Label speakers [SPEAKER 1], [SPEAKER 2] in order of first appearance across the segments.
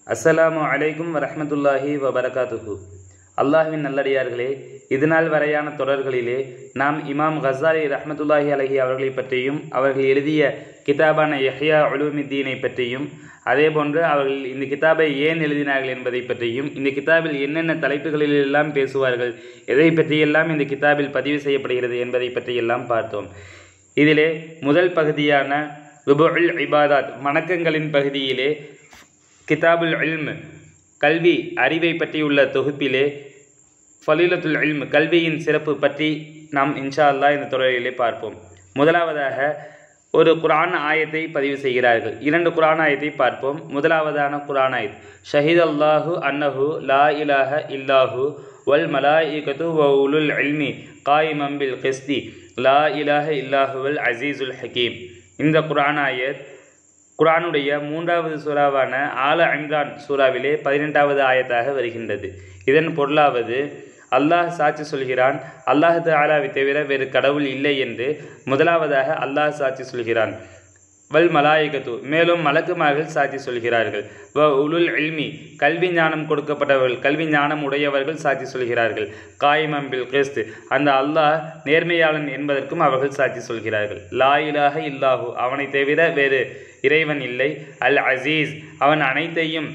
[SPEAKER 1] அஸ்ஸலாமு அலைக்கும் வரஹ்மத்துல்லாஹி வபரகாத்துஹு அல்லாஹ்வின் நல்லடியார்களே இதுநாள் வரையான தொடர்களிலே நாம் இமாம் கசாலி ரஹ்மத்துல்லாஹி அலஹி அவர்களை பற்றியும் அவர்கள் எழுதிய கிதாபான யஹ்யா உலுமித்தீனை பற்றியும் அதேபோன்று அவர்கள் இந்த கிதாபை ஏன் எழுதினார்கள் என்பதை பற்றியும் இந்த கிதாபில் என்னென்ன தலைப்புகளில் எல்லாம் பேசுவார்கள் எதை பற்றியெல்லாம் இந்த கிதாபில் பதிவு செய்யப்படுகிறது என்பதை பற்றியெல்லாம் பார்த்தோம் இதிலே முதல் பகுதியான ருபுல் இபாதாத் வணக்கங்களின் பகுதியிலே கிதாபுல் இல்ம் கல்வி அறிவை பற்றியுள்ள தொகுப்பிலே ஃபலீலத்துல் இல்ம் கல்வியின் சிறப்பு பற்றி நாம் இன்ஷா அல்லாஹ் இந்த தொடரிலே பார்ப்போம் முதலாவதாக ஒரு குரான் ஆயத்தை பதிவு செய்கிறார்கள் இரண்டு குரான் ஆயத்தை பார்ப்போம் முதலாவதான குரான் ஆயத் ஷஹீத் அல்லாஹு அன்னஹு லா இலாஹ இல்லாஹு வல் மலாயிகத்து வ உலுல் இல்மி காயிமம் பில் கிஸ்தி லா இலாஹ இல்லாஹுவல் அசீசுல் ஹக்கீம் இந்த குரான் ஆயத் குரானுடைய மூன்றாவது சூறாவான ஆல இம்ரான் சூறாவிலே பதினெட்டாவது ஆயத்தாக வருகின்றது இதன் பொருளாவது அல்லாஹ் சாட்சி சொல்கிறான் அல்லாஹ் தாலாவை தவிர வேறு கடவுள் இல்லை என்று முதலாவதாக அல்லாஹ் சாட்சி சொல்கிறான் வல் மலாயிகத்து மேலும் மலக்குமார்கள் சாட்சி சொல்கிறார்கள் வ உலுல் இல்மி கல்வி ஞானம் கொடுக்கப்பட்டவர்கள் கல்வி ஞானம் உடையவர்கள் சாட்சி சொல்கிறார்கள் காயிமம் பில் கிறிஸ்து அந்த அல்லாஹ் நேர்மையாளன் என்பதற்கும் அவர்கள் சாட்சி சொல்கிறார்கள் லா இலாஹ இல்லாஹு அவனை தவிர வேறு இறைவன் இல்லை அல் அசீஸ் அவன் அனைத்தையும்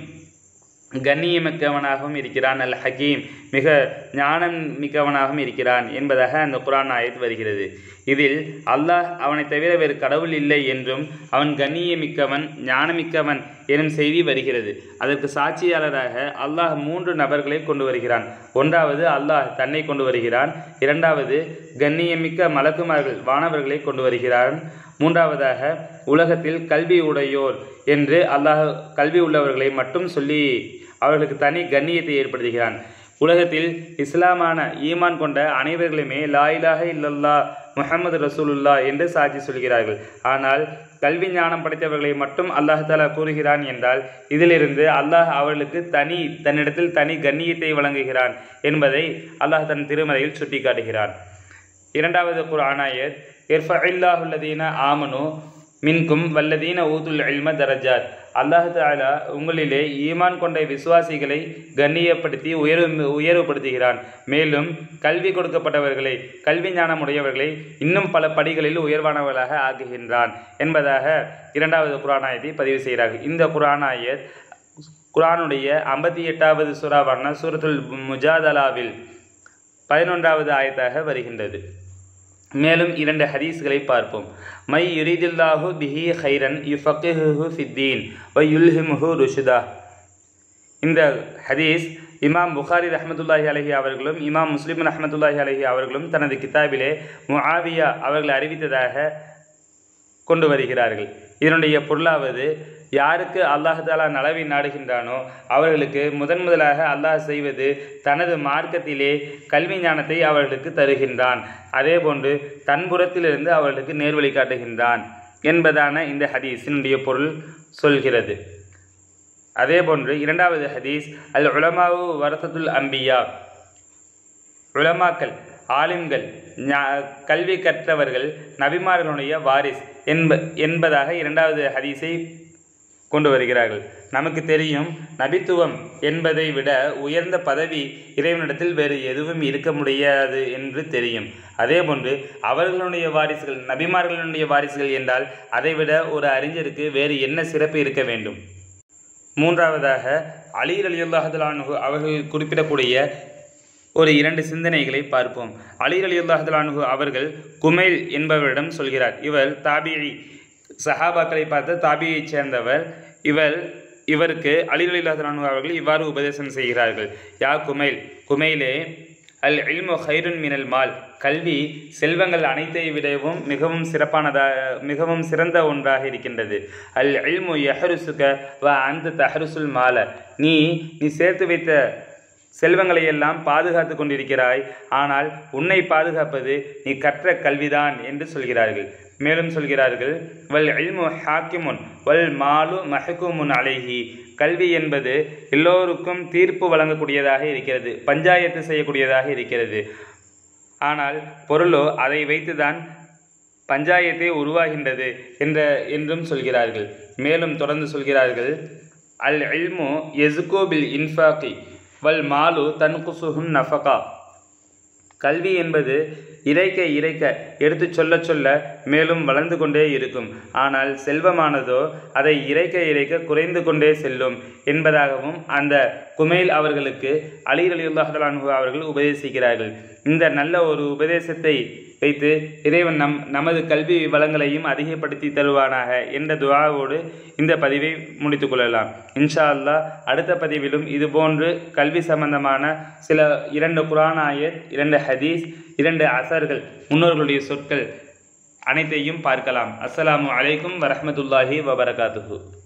[SPEAKER 1] கண்ணியமிக்கவனாகவும் இருக்கிறான் அல் ஹக்கீம் மிக ஞானம் மிக்கவனாகவும் இருக்கிறான் என்பதாக அந்த குரான் ஆயத் வருகிறது இதில் அல்லாஹ் அவனை தவிர வேறு கடவுள் இல்லை என்றும் அவன் கண்ணியமிக்கவன் ஞானமிக்கவன் எனும் செய்தி வருகிறது அதற்கு சாட்சியாளராக அல்லாஹ் மூன்று நபர்களை கொண்டு வருகிறான் ஒன்றாவது அல்லாஹ் தன்னை கொண்டு வருகிறான் இரண்டாவது கண்ணியமிக்க மலக்குமார்கள் வானவர்களை கொண்டு வருகிறான் மூன்றாவதாக உலகத்தில் கல்வி உடையோர் என்று அல்லாஹ் கல்வி உள்ளவர்களை மட்டும் சொல்லி அவர்களுக்கு தனி கண்ணியத்தை ஏற்படுத்துகிறான் உலகத்தில் இஸ்லாமான ஈமான் கொண்ட அனைவர்களுமே லாயிலாக இல்லல்லா முஹம்மது ரசூலுல்லா என்று சாட்சி சொல்கிறார்கள் ஆனால் கல்வி ஞானம் படைத்தவர்களை மட்டும் அல்லாஹாலா கூறுகிறான் என்றால் இதிலிருந்து அல்லாஹ் அவர்களுக்கு தனி தன்னிடத்தில் தனி கண்ணியத்தை வழங்குகிறான் என்பதை அல்லாஹ் தன் திருமறையில் சுட்டிக்காட்டுகிறான் இரண்டாவது குரானாயத் இர்ஃபஇல்லாஹுல்லதீன ஆமனு மின்கும் வல்லதீன ஊதுல் இல்ம தரஜாத் அல்லாஹ் தாலா உங்களிலே ஈமான் கொண்ட விசுவாசிகளை கண்ணியப்படுத்தி உயர்வு உயர்வுபடுத்துகிறான் மேலும் கல்வி கொடுக்கப்பட்டவர்களை கல்வி ஞானம் உடையவர்களை இன்னும் பல படிகளில் உயர்வானவர்களாக ஆக்குகின்றான் என்பதாக இரண்டாவது குரானாயத்தை பதிவு செய்கிறார்கள் இந்த குரானாயத் குரானுடைய ஐம்பத்தி எட்டாவது சுறாவான சூரத்துல் முஜாதலாவில் பதினொன்றாவது ஆயத்தாக வருகின்றது மேலும் இரண்டு ஹதீஸ்களை பார்ப்போம் மை யுரிதில்லாஹு பிஹி ஹைரன் யுஃபக்கிஹு ஃபித்தீன் வை யுல்ஹிமுஹு ருஷுதா இந்த ஹதீஸ் இமாம் புகாரி ரஹமத்துல்லாஹி அலஹி அவர்களும் இமாம் முஸ்லிம் ரஹமத்துல்லாஹி அலஹி அவர்களும் தனது கிதாபிலே முஆவியா அவர்கள் அறிவித்ததாக கொண்டு வருகிறார்கள் இதனுடைய பொருளாவது யாருக்கு அல்லாஹாலா நலவை நாடுகின்றானோ அவர்களுக்கு முதன் முதலாக அல்லாஹ் செய்வது தனது மார்க்கத்திலே கல்வி ஞானத்தை அவர்களுக்கு தருகின்றான் அதேபோன்று தன்புறத்திலிருந்து அவர்களுக்கு நேர்வழி காட்டுகின்றான் என்பதான இந்த ஹதீஸினுடைய பொருள் சொல்கிறது அதேபோன்று இரண்டாவது ஹதீஸ் அல் உலமாவு வரசத்துல் அம்பியா உலமாக்கள் ஆலிம்கள் கல்வி கற்றவர்கள் நபிமார்களுடைய வாரிஸ் என்ப என்பதாக இரண்டாவது ஹதீஸை கொண்டு வருகிறார்கள் நமக்கு தெரியும் நபித்துவம் என்பதை விட உயர்ந்த பதவி இறைவனிடத்தில் வேறு எதுவும் இருக்க முடியாது என்று தெரியும் அதேபோன்று அவர்களுடைய வாரிசுகள் நபிமார்களுடைய வாரிசுகள் என்றால் அதைவிட ஒரு அறிஞருக்கு வேறு என்ன சிறப்பு இருக்க வேண்டும் மூன்றாவதாக அலி அலி அல்லாஹலானு அவர்கள் குறிப்பிடக்கூடிய ஒரு இரண்டு சிந்தனைகளை பார்ப்போம் அலி அலி அல்லாஹலானு அவர்கள் குமைல் என்பவரிடம் சொல்கிறார் இவர் தாபியை சஹாபாக்களை பார்த்த தாபியைச் சேர்ந்தவர் இவர் இவருக்கு அலி அலி அல்லாஹலானு அவர்கள் இவ்வாறு உபதேசம் செய்கிறார்கள் யா குமைல் குமைலே அல் இல்மு ஹைருன் மினல் மால் கல்வி செல்வங்கள் அனைத்தை விடவும் மிகவும் சிறப்பானதாக மிகவும் சிறந்த ஒன்றாக இருக்கின்றது அல் இல்மு யஹருசுக வ அந்த தஹருசுல் மால நீ நீ சேர்த்து வைத்த செல்வங்களை எல்லாம் பாதுகாத்து கொண்டிருக்கிறாய் ஆனால் உன்னை பாதுகாப்பது நீ கற்ற கல்விதான் என்று சொல்கிறார்கள் மேலும் சொல்கிறார்கள் வல் இல்மு ஹாக்கிமுன் வல் மாலு மஹக்குமுன் அலைஹி கல்வி என்பது எல்லோருக்கும் தீர்ப்பு வழங்கக்கூடியதாக இருக்கிறது பஞ்சாயத்து செய்யக்கூடியதாக இருக்கிறது ஆனால் பொருளோ அதை வைத்துதான் பஞ்சாயத்தே உருவாகின்றது என்ற என்றும் சொல்கிறார்கள் மேலும் தொடர்ந்து சொல்கிறார்கள் அல் இல்மு எசுகோ பில் இன்ஃபாக்கி வல் மாலு தன்குசுஹுன் நஃபகா கல்வி என்பது இறைக்க இறைக்க எடுத்து சொல்ல சொல்ல மேலும் வளர்ந்து கொண்டே இருக்கும் ஆனால் செல்வமானதோ அதை இறைக்க இறைக்க குறைந்து கொண்டே செல்லும் என்பதாகவும் அந்த குமைல் அவர்களுக்கு அலி அலியுல்லாஹலான்ஹு அவர்கள் உபதேசிக்கிறார்கள் இந்த நல்ல ஒரு உபதேசத்தை வைத்து இறைவன் நம் நமது கல்வி வளங்களையும் அதிகப்படுத்தி தருவானாக என்ற துவாவோடு இந்த பதிவை முடித்துக் கொள்ளலாம் இன்ஷா அல்லாஹ் அடுத்த பதிவிலும் இதுபோன்று கல்வி சம்பந்தமான சில இரண்டு குரான் ஆயத் இரண்டு ஹதீஸ் இரண்டு அசர்கள் முன்னோர்களுடைய சொற்கள் அனைத்தையும் பார்க்கலாம் அஸ்ஸலாமு அலைக்கும் வரஹ்மத்துல்லாஹி வபரகாத்துஹு